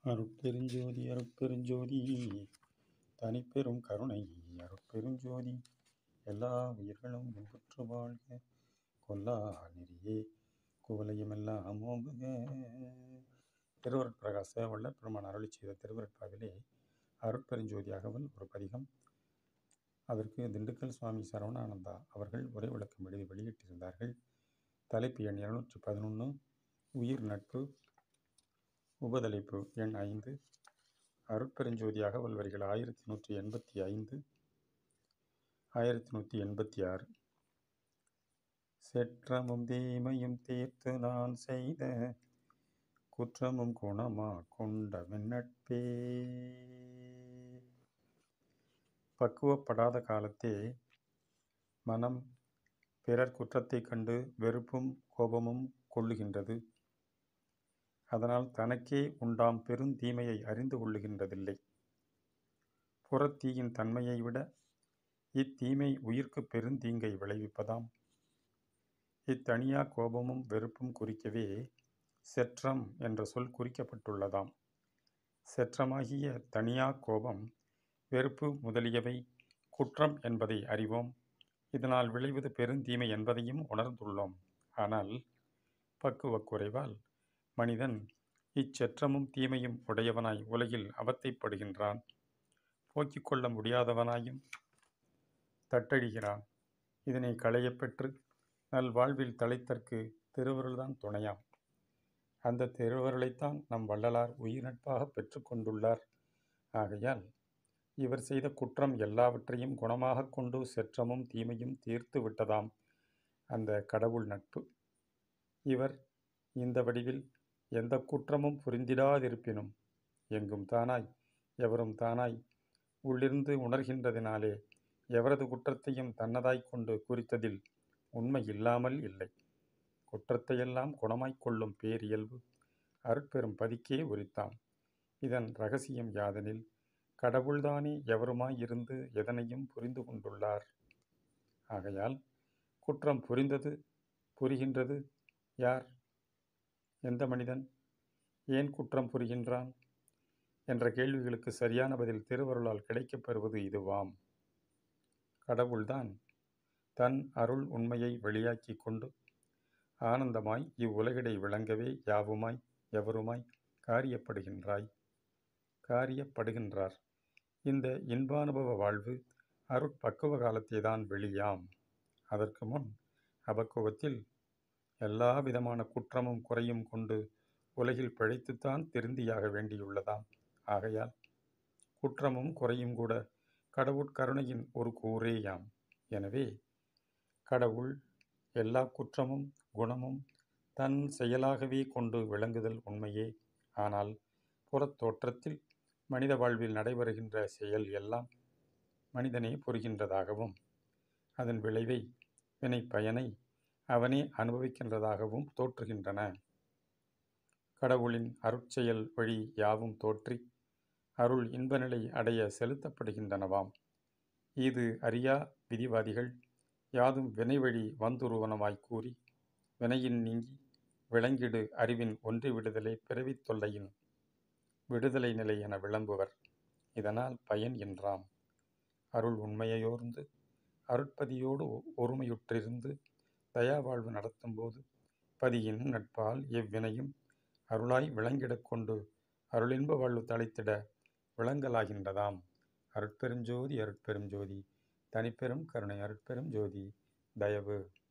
அருட்பெருஞ்சோதி அருட்பெருஞ்சோதி தனிப்பெரும் கருணை அருட்பெருஞ்சோதி எல்லா உயிர்களும் இன்புற்று வாழ்க கொல்லா நெறியே குவலையுமெல்லாம் ஓங்குக திருவருட்பிரகாச வள்ளற் பெருமான் அருளி செய்த திருவருட்பாவிலே அருட்பெருஞ்சோதி அகவல் ஒரு பதிகம் அதற்கு திண்டுக்கல் சுவாமி சரவணானந்தா அவர்கள் உரை விளக்கம் எழுதி வெளியிட்டிருந்தார்கள் தலைப்பு எண் இருநூற்றி பதினொன்று உயிர் நட்பு உபதலைப்பு எண் ஐந்து அருட்பெருஞ்சோதி அகவல் வரிகள் ஆயிரத்தி நூற்றி எண்பத்தி ஐந்து ஆயிரத்தி நூற்றி எண்பத்தி ஆறு செற்றமும் தீமையும் தீர்த்து நான் செய்த குற்றமும் குணமா கொண்ட நட்பே பக்குவப்படாத காலத்தே மனம் பிறர் குற்றத்தைக் கண்டு வெறுப்பும் கோபமும் கொள்ளுகின்றது அதனால் தனக்கே உண்டாம் பெருந்தீமையை அறிந்து கொள்ளுகின்றதில்லை புறத்தீயின் தன்மையை விட இத்தீமை உயிர்க்கு பெருந்தீங்கை விளைவிப்பதாம் இத்தனியா கோபமும் வெறுப்பும் குறிக்கவே செற்றம் என்ற சொல் குறிக்கப்பட்டுள்ளதாம் செற்றமாகிய தனியா கோபம் வெறுப்பு முதலியவை குற்றம் என்பதை அறிவோம் இதனால் விளைவது பெருந்தீமை என்பதையும் உணர்ந்துள்ளோம் ஆனால் பக்குவக் குறைவால் மனிதன் இச்செற்றமும் தீமையும் உடையவனாய் உலகில் அவத்தைப்படுகின்றான் போக்கிக் கொள்ள முடியாதவனாயும் தட்டழிகிறான் இதனை களையப்பெற்று நல்வாழ்வில் தலைத்தற்கு திருவருள்தான் துணையாம் அந்த திருவருளைத்தான் நம் வள்ளலார் உயிர் நட்பாக பெற்றுக்கொண்டுள்ளார் ஆகையால் இவர் செய்த குற்றம் எல்லாவற்றையும் குணமாக கொண்டு செற்றமும் தீமையும் தீர்த்து விட்டதாம் அந்த கடவுள் நட்பு இவர் இந்த வடிவில் எந்த குற்றமும் புரிந்திடாதிருப்பினும் எங்கும் தானாய் எவரும் தானாய் உள்ளிருந்து உணர்கின்றதினாலே எவரது குற்றத்தையும் தன்னதாய்க் கொண்டு குறித்ததில் உண்மை இல்லாமல் இல்லை குற்றத்தையெல்லாம் குணமாய்க் கொள்ளும் பேரியல்பு அருட்பெரும் பதிக்கே உரித்தாம் இதன் ரகசியம் யாதெனில் கடவுள்தானே எவருமாய் இருந்து எதனையும் புரிந்து கொண்டுள்ளார் ஆகையால் குற்றம் புரிந்தது புரிகின்றது யார் எந்த மனிதன் ஏன் குற்றம் புரிகின்றான் என்ற கேள்விகளுக்கு சரியான பதில் திருவருளால் கிடைக்கப் பெறுவது இதுவாம் கடவுள்தான் தன் அருள் உண்மையை வெளியாக்கி கொண்டு ஆனந்தமாய் இவ்வுலகிடை விளங்கவே யாவுமாய் எவருமாய் காரியப்படுகின்றாய் காரியப்படுகின்றார் இந்த இன்பானுபவ வாழ்வு அருட்பக்குவ காலத்தே தான் வெளியாம் அதற்கு முன் அபக்குவத்தில் எல்லா விதமான குற்றமும் குறையும் கொண்டு உலகில் பிழைத்துத்தான் திருந்தியாக வேண்டியுள்ளதாம் ஆகையால் குற்றமும் குறையும் கூட கடவுட்கருணையின் ஒரு கூறேயாம் எனவே கடவுள் எல்லா குற்றமும் குணமும் தன் செயலாகவே கொண்டு விளங்குதல் உண்மையே ஆனால் புறத்தோற்றத்தில் மனித வாழ்வில் நடைபெறுகின்ற செயல் எல்லாம் மனிதனே புரிகின்றதாகவும் அதன் விளைவை வினை பயனை அவனே அனுபவிக்கின்றதாகவும் தோற்றுகின்றன கடவுளின் அருட்செயல் வழி யாவும் தோற்றி அருள் இன்பநிலை அடைய செலுத்தப்படுகின்றனவாம் இது அறியா விதிவாதிகள் யாதும் வினை வழி வந்துருவனமாய் கூறி வினையின் நீங்கி விளங்கிடு அறிவின் ஒன்றி விடுதலை பிறவித் தொல்லையின் விடுதலை நிலை என விளம்புவர் இதனால் பயன் என்றாம் அருள் உண்மையோர்ந்து அருட்பதியோடு ஒருமையுற்றிருந்து தயா வாழ்வு நடத்தும்போது பதியின் நட்பால் எவ்வினையும் அருளாய் விளங்கிடக் கொண்டு அருளின்ப வாழ்வு தலைத்திட விளங்கலாகின்றதாம் அருட்பெருஞ்சோதி அருட்பெரும் ஜோதி தனிப்பெரும் கருணை அருட்பெரும் ஜோதி தயவு